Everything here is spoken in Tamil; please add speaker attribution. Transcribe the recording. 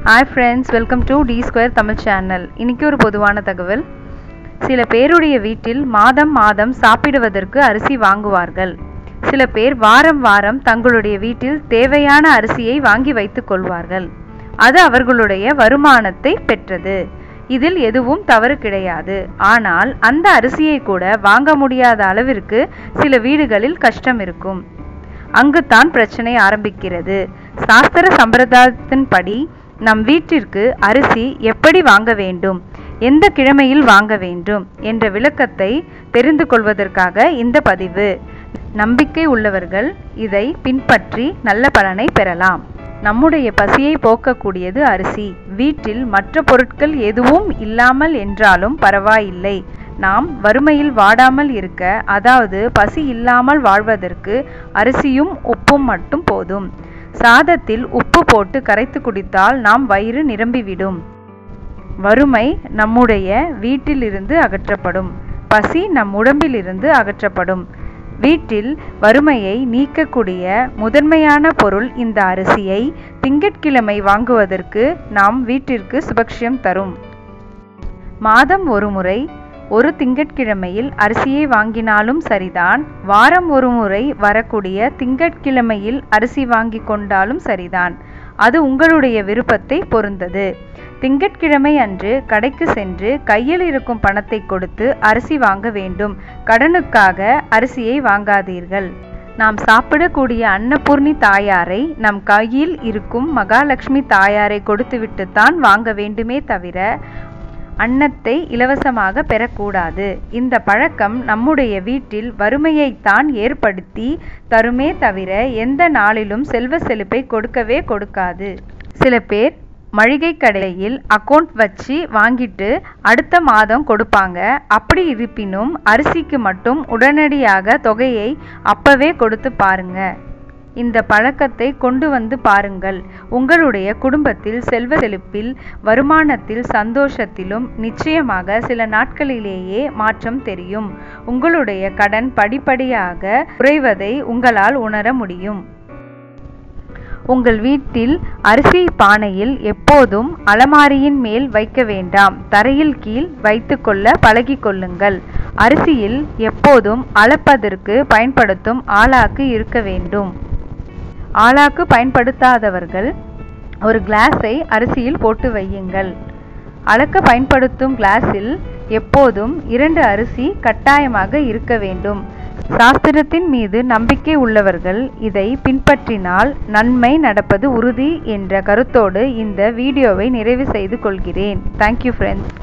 Speaker 1: hi friends welcome to T Square Tamil channel இன்னைக்கு ஒரு பொதுவான தகவல் சில பேருடைய வீட்டில் மாதம் மாதம் சாப்பிடுவதற்கு அரிசி வாங்குவார்கள் சில பேர் வாரம் வாரம் தங்களுடைய வீட்டில் தேவையான அரிசியை வாங்கி வைத்துக் கொள்வார்கள் அது அவர்களுடைய வருமானத்தை பெற்றது இதில் எதுவும் தவறு கிடையாது ஆனால் அந்த அரிசியை கூட வாங்க முடியாத அளவிற்கு சில வீடுகளில் கஷ்டம் இருக்கும் அங்குதான் பிரச்சனை ஆரம்பிக்கிறது சாஸ்திர சம்பிரதாயத்தின்படி நம் வீட்டிற்கு அரிசி எப்படி வாங்க வேண்டும் எந்த கிழமையில் வாங்க வேண்டும் என்ற விளக்கத்தை தெரிந்து கொள்வதற்காக இந்த பதிவு நம்பிக்கை உள்ளவர்கள் இதை பின்பற்றி நல்ல பலனை பெறலாம் நம்முடைய பசியை போக்கக்கூடியது அரிசி வீட்டில் மற்ற பொருட்கள் எதுவும் இல்லாமல் என்றாலும் பரவாயில்லை நாம் வறுமையில் வாடாமல் இருக்க அதாவது பசி இல்லாமல் வாழ்வதற்கு அரிசியும் உப்பும் மட்டும் போதும் சாதத்தில் உப்பு போட்டு கரைத்து குடித்தால் நாம் வயிறு நிரம்பிவிடும் வறுமை நம்முடைய வீட்டிலிருந்து அகற்றப்படும் பசி நம் உடம்பிலிருந்து அகற்றப்படும் வீட்டில் வறுமையை நீக்கக்கூடிய முதன்மையான பொருள் இந்த அரிசியை திங்கட்கிழமை வாங்குவதற்கு நாம் வீட்டிற்கு சுபக்ஷியம் தரும் மாதம் ஒரு முறை ஒரு திங்கட்கிழமையில் அரிசியை வாங்கினாலும் சரிதான் வாரம் ஒரு முறை வரக்கூடிய திங்கட்கிழமையில் அரிசி வாங்கி கொண்டாலும் சரிதான் அது உங்களுடைய விருப்பத்தை பொருந்தது திங்கட்கிழமை அன்று கடைக்கு சென்று கையில் இருக்கும் பணத்தை கொடுத்து அரிசி வாங்க வேண்டும் கடனுக்காக அரிசியை வாங்காதீர்கள் நாம் சாப்பிடக்கூடிய அன்னபூர்ணி தாயாரை நம் கையில் இருக்கும் மகாலட்சுமி தாயாரை கொடுத்துவிட்டுத்தான் வாங்க வேண்டுமே தவிர அன்னத்தை இலவசமாக பெறக்கூடாது இந்த பழக்கம் நம்முடைய வீட்டில் வறுமையைத்தான் ஏற்படுத்தி தருமே தவிர எந்த நாளிலும் செல்வ செழிப்பை கொடுக்கவே கொடுக்காது சில பேர் மளிகை கடையில் அக்கௌண்ட் வச்சு வாங்கிட்டு அடுத்த மாதம் கொடுப்பாங்க அப்படி இருப்பினும் அரிசிக்கு மட்டும் உடனடியாக தொகையை அப்பவே கொடுத்து பாருங்க இந்த பழக்கத்தை கொண்டு வந்து பாருங்கள் உங்களுடைய குடும்பத்தில் செல்வ செழிப்பில் வருமானத்தில் சந்தோஷத்திலும் நிச்சயமாக சில நாட்களிலேயே மாற்றம் தெரியும் உங்களுடைய கடன் படிப்படியாக குறைவதை உங்களால் உணர முடியும் உங்கள் வீட்டில் அரிசி பானையில் எப்போதும் அலமாரியின் மேல் வைக்க வேண்டாம் தரையில் கீழ் வைத்துக்கொள்ள பழகிக்கொள்ளுங்கள் அரிசியில் எப்போதும் அளப்பதற்கு பயன்படுத்தும் ஆளாக்கு இருக்க வேண்டும் ஆளாக்கு பயன்படுத்தாதவர்கள் ஒரு கிளாஸை அரிசியில் போட்டு வையுங்கள் அளக்க பயன்படுத்தும் கிளாஸில் எப்போதும் இரண்டு அரிசி கட்டாயமாக இருக்க வேண்டும் சாஸ்திரத்தின் மீது நம்பிக்கை உள்ளவர்கள் இதை பின்பற்றினால் நன்மை நடப்பது உறுதி என்ற கருத்தோடு இந்த வீடியோவை நிறைவு செய்து கொள்கிறேன் தேங்க்யூ ஃப்ரெண்ட்ஸ்